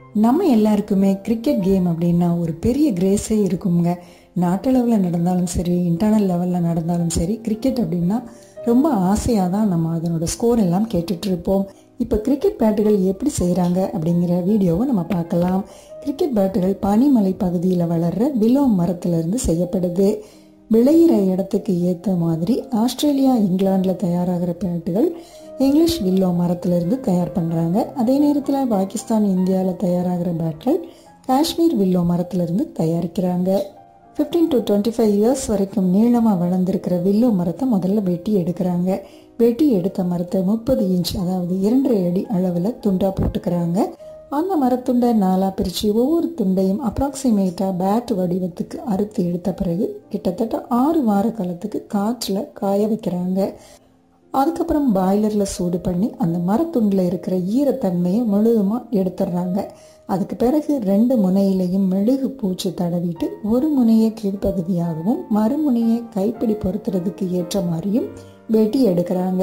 நம்ம எல்லாருக்குமே cricket game அப்படின்னா ஒரு பெரிய கிரேஸே இருக்குங்க நாட்டளவில் நடந்தாலும் சரி இன்டர்னல் லெவலில் நடந்தாலும் சரி கிரிக்கெட் அப்படின்னா ரொம்ப ஆசையாக தான் நம்ம அதனோட ஸ்கோர் எல்லாம் கேட்டுட்டு இருப்போம் இப்போ கிரிக்கெட் பேட்டுகள் எப்படி செய்கிறாங்க அப்படிங்கிற வீடியோவை நம்ம பார்க்கலாம் கிரிக்கெட் பேட்டுகள் பனிமலை பகுதியில் வளர்ற விலோ மரத்திலிருந்து செய்யப்படுது விளையிற இடத்துக்கு ஏற்ற மாதிரி ஆஸ்திரேலியா இங்கிலாந்தில் தயாராகிற பேட்டுகள் இங்கிலீஷ் வில்லோ மரத்திலிருந்து தயார் பண்ணுறாங்க அதே நேரத்தில் பாகிஸ்தான் இந்தியாவில் தயாராகிற பேட்கள் காஷ்மீர் வில்லோ மரத்திலிருந்து தயாரிக்கிறாங்க fifteen to twenty five years வரைக்கும் நீளமாக வளர்ந்துருக்கிற வில்லோ மரத்தை முதல்ல வெட்டி எடுக்கிறாங்க வெட்டி எடுத்த மரத்தை முப்பது இன்ச் அதாவது இரண்டரை அடி அளவில் துண்டாக போட்டுக்கிறாங்க அந்த மரத்துண்டை நாலாக பிரித்து ஒவ்வொரு துண்டையும் அப்ராக்சிமேட்டாக பேட் வடிவத்துக்கு அறுத்து எடுத்த பிறகு கிட்டத்தட்ட ஆறு வார காலத்துக்கு காற்றில் காய வைக்கிறாங்க அதுக்கப்புறம் பாய்லரில் சூடு பண்ணி அந்த மரத்துண்டில் இருக்கிற ஈரத்தன்மையை முழுவதுமாக எடுத்துடுறாங்க அதுக்கு பிறகு ரெண்டு முனையிலையும் மெழுகு பூச்சி தடவிட்டு ஒரு முனையை கீழ்ப்பகுதியாகவும் மறுமுனையை கைப்பிடி பொருத்துறதுக்கு ஏற்ற மாதிரியும் வெட்டி எடுக்கிறாங்க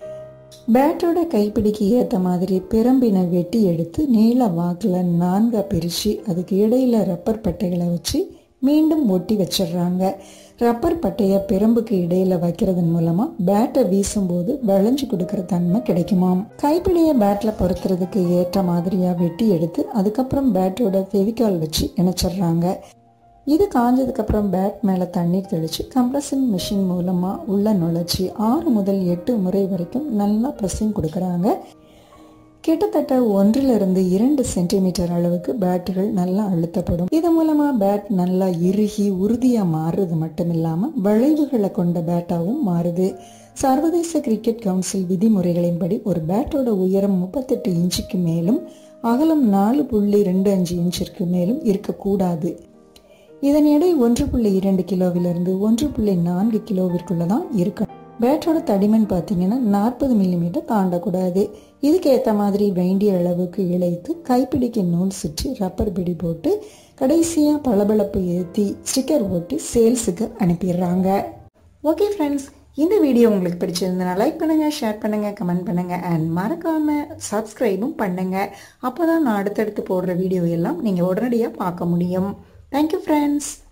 பேட்டோட கைப்பிடிக்கு ஏற்ற மாதிரி பிரம்பினை வெட்டி எடுத்து நீள வாக்கில் நான்காக பிரித்து அதுக்கு இடையில ரப்பர் பட்டைகளை வச்சு மீண்டும் ஒட்டி வச்சிடுறாங்க ரப்பர் பட்டையை பிரம்புக்கு இடையில வைக்கிறதன் மூலமா பேட்டை வீசும்போது வளைஞ்சு கொடுக்கற தன்மை கிடைக்குமாம் கைப்பிடியை பேட்ல பொருத்துறதுக்கு ஏற்ற மாதிரியா வெட்டி எடுத்து அதுக்கப்புறம் பேட்டோட ஃபெவிகால் வச்சு இணைச்சிடுறாங்க இது காஞ்சதுக்கு அப்புறம் பேட் மேலே தண்ணீர் தெளித்து கம்ப்ரஸிங் மிஷின் மூலமாக உள்ள நுழைச்சி ஆறு முதல் எட்டு முறை வரைக்கும் நல்லா ப்ரெஸ்ஸிங் கொடுக்குறாங்க கிட்டத்தட்ட ஒன்றிலிருந்து இரண்டு சென்டிமீட்டர் அளவுக்கு பேட்டுகள் நல்லா அழுத்தப்படும் இது மூலமா பேட் நல்லா இறுகி உறுதியா மாறுறது மட்டும் இல்லாம வளைவுகளை கொண்ட பேட்டாவும் மாறுது சர்வதேச கிரிக்கெட் கவுன்சில் விதிமுறைகளின்படி ஒரு பேட்டோட உயரம் முப்பத்தெட்டு இன்ச்சுக்கு மேலும் அகலம் நாலு புள்ளி ரெண்டு அஞ்சு இன்ச்சிற்கு மேலும் இருக்கக்கூடாது இதன் எடை ஒன்று புள்ளி இரண்டு கிலோவிலிருந்து ஒன்று புள்ளி நான்கு கிலோவிற்குள்ள தான் இருக்கணும் பேட்டோட தடிமன் பார்த்தீங்கன்னா நாற்பது மில்லிமீட்டர் தாண்டக்கூடாது இதுக்கு ஏற்ற மாதிரி வேண்டிய அளவுக்கு இழைத்து கைப்பிடிக்கு நூல் சுற்றி ரப்பர் பிடி போட்டு கடைசியாக பளபளப்பு ஏற்றி ஸ்டிக்கர் ஓட்டி சேல்ஸுக்கு அனுப்பிடுறாங்க ஓகே ஃப்ரெண்ட்ஸ் இந்த வீடியோ உங்களுக்கு பிடிச்சிருந்தனா லைக் பண்ணுங்க ஷேர் பண்ணுங்க கமெண்ட் பண்ணுங்க அண்ட் மறக்காம சப்ஸ்கிரைபும் பண்ணுங்க அப்போதான் நான் அடுத்தடுத்து போடுற வீடியோ எல்லாம் நீங்கள் உடனடியாக பார்க்க முடியும் தேங்க்யூ ஃப்ரெண்ட்ஸ்